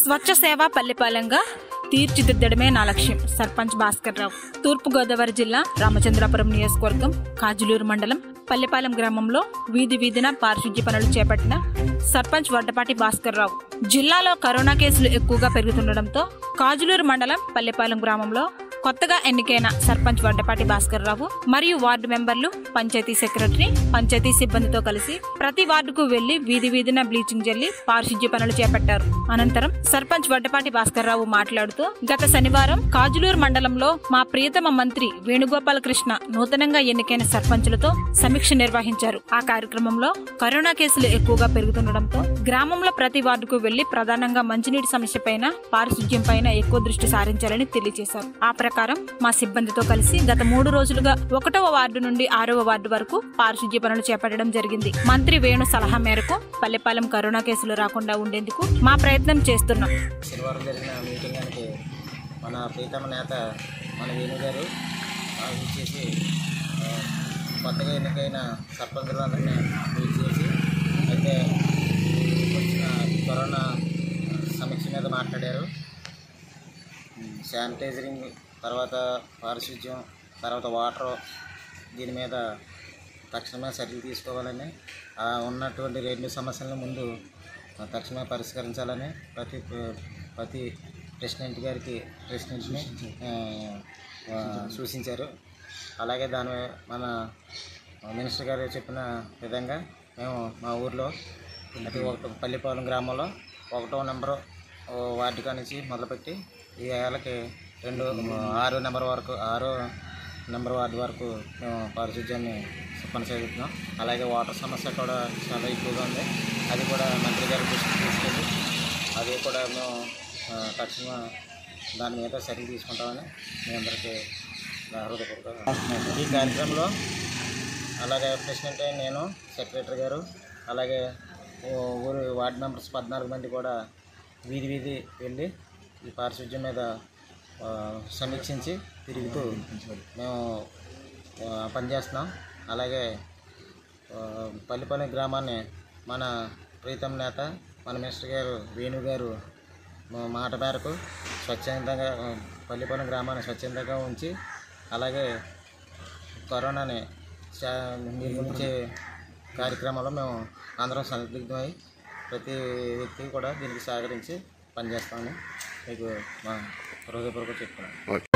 స్వచ్ఛ సేవ పల్లెపాలెంగా తీర్చిదిద్దడమే నా లక్ష్యం సర్పంచ్ భాస్కర్ రావు తూర్పు గోదావరి జిల్లా రామచంద్రాపురం నియోజకవర్గం కాజులూరు మండలం పల్లెపాలెం గ్రామంలో వీధి వీధిన పారిశుద్ధ్య పనులు చేపట్టిన సర్పంచ్ వడ్డపాటి భాస్కర్ రావు జిల్లాలో కరోనా కేసులు ఎక్కువగా పెరుగుతుండటంతో కాజులూరు మండలం పల్లెపాలెం గ్రామంలో కొత్తగా ఎన్నికైన సర్పంచ్ వడ్డపాటి భాస్కర్ రావు మరియు వార్డు మెంబర్లు పంచాయతీ సెక్రటరీ పంచాయతీ సిబ్బందితో కలిసి ప్రతి వార్డుకు వెళ్లి వీధి వీధిన బ్లీచింగ్ జల్లి పారిశుద్ధ్య పనులు చేపట్టారు అనంతరం సర్పంచ్ వడ్డపాటి భాస్కర్ రావు మాట్లాడుతూ గత శనివారం కాజులూరు మండలంలో మా ప్రియతమ మంత్రి వేణుగోపాల కృష్ణ నూతనంగా ఎన్నికైన సర్పంచులతో సమీక్ష నిర్వహించారు ఆ కార్యక్రమంలో కరోనా కేసులు ఎక్కువగా పెరుగుతుండటంతో గ్రామంలో ప్రతి వార్డుకు వెళ్లి ప్రధానంగా మంచినీటి సమస్య పైన పారిశుద్ధ్యం పైన ఎక్కువ దృష్టి సారించాలని తెలియజేశారు ఆ ప్రకారం మా సిబ్బందితో కలిసి గత మూడు రోజులుగా ఒకటవ వార్డు నుండి ఆరవ వార్డు వరకు పారిశుద్ధ్య పనులు చేపట్టడం జరిగింది మంత్రి వేణు సలహా మేరకు పల్లెపాలెం కరోనా కేసులు రాకుండా ఉండేందుకు మా ప్రయత్నం చేస్తున్నాం శనివారం జరిగిన మీటింగానికి మన ప్రీతమ నేత మన వేణు గారు ఇచ్చేసి కొత్తగా ఎన్నికైన సర్పంచులందరినీ పిలిచేసి అయితే వచ్చిన కరోనా సమీక్ష మీద మాట్లాడారు శానిటైజరింగ్ తర్వాత పారిశుద్ధ్యం తర్వాత వాటర్ దీని మీద తక్షణమే చర్యలు తీసుకోవాలని ఆ ఉన్నటువంటి రెండు సమస్యలను ముందు ఆ, తక్షణమే పరిష్కరించాలని ప్రతి ప్రతి ప్రెసిడెంట్ గారికి ప్రెసిడెంట్ని ఆ, ఆ, సూచించారు అలాగే దాని మన మినిస్టర్ గారు చెప్పిన విధంగా మేము మా ఊర్లో ప్రతి ఒక పల్లిపాలెం గ్రామంలో ఒకటో నెంబరు వార్డు కానించి మొదలుపెట్టి ఈ ఏళ్ళకి రెండు ఆరు నెంబర్ వరకు ఆరో నెంబర్ వార్డు వరకు మేము పారిశుధ్యాన్ని కొనసాగుతున్నాం అలాగే వాటర్ సమస్య కూడా చాలా ఎక్కువగా ఉంది అది కూడా మంత్రి గారి దృష్టికి తీసుకెళ్ళి అది కూడా మేము ఆ, తక్షణం దాని మీద చర్యలు తీసుకుంటామని మీ అందరికీ నా హృదయపూర్వక ఈ కార్యక్రమంలో అలాగే ప్రెసిడెంట్ అయిన నేను సెక్రటరీ గారు అలాగే ఊ- ఊరు వార్డు మెంబర్స్ పద్నాలుగు మంది కూడా వీధి వీధి వెళ్ళి ఈ పారిశుధ్యం మీద ఆ, సమీక్షించి తిరుగుతూ మేము ఆ, పనిచేస్తున్నాం అలాగే ఆ, పల్లిపల్లి గ్రామాన్ని మన ప్రీతం నేత మన మినిస్టర్ గారు వేణు గారు మా మాట మేరకు స్వచ్ఛందంగా ఆ, పల్లిపల్లి గ్రామాన్ని స్వచ్ఛందంగా ఉంచి అలాగే కరోనాని చా- నిర్మూలించే కార్యక్రమంలో మేము అందరం సందిగ్ధమై ప్రతి వ్యక్తి కూడా దీనికి సహకరించి పనిచేస్తామని మీకు మా హృదయపూర్వక చెప్తున్నాను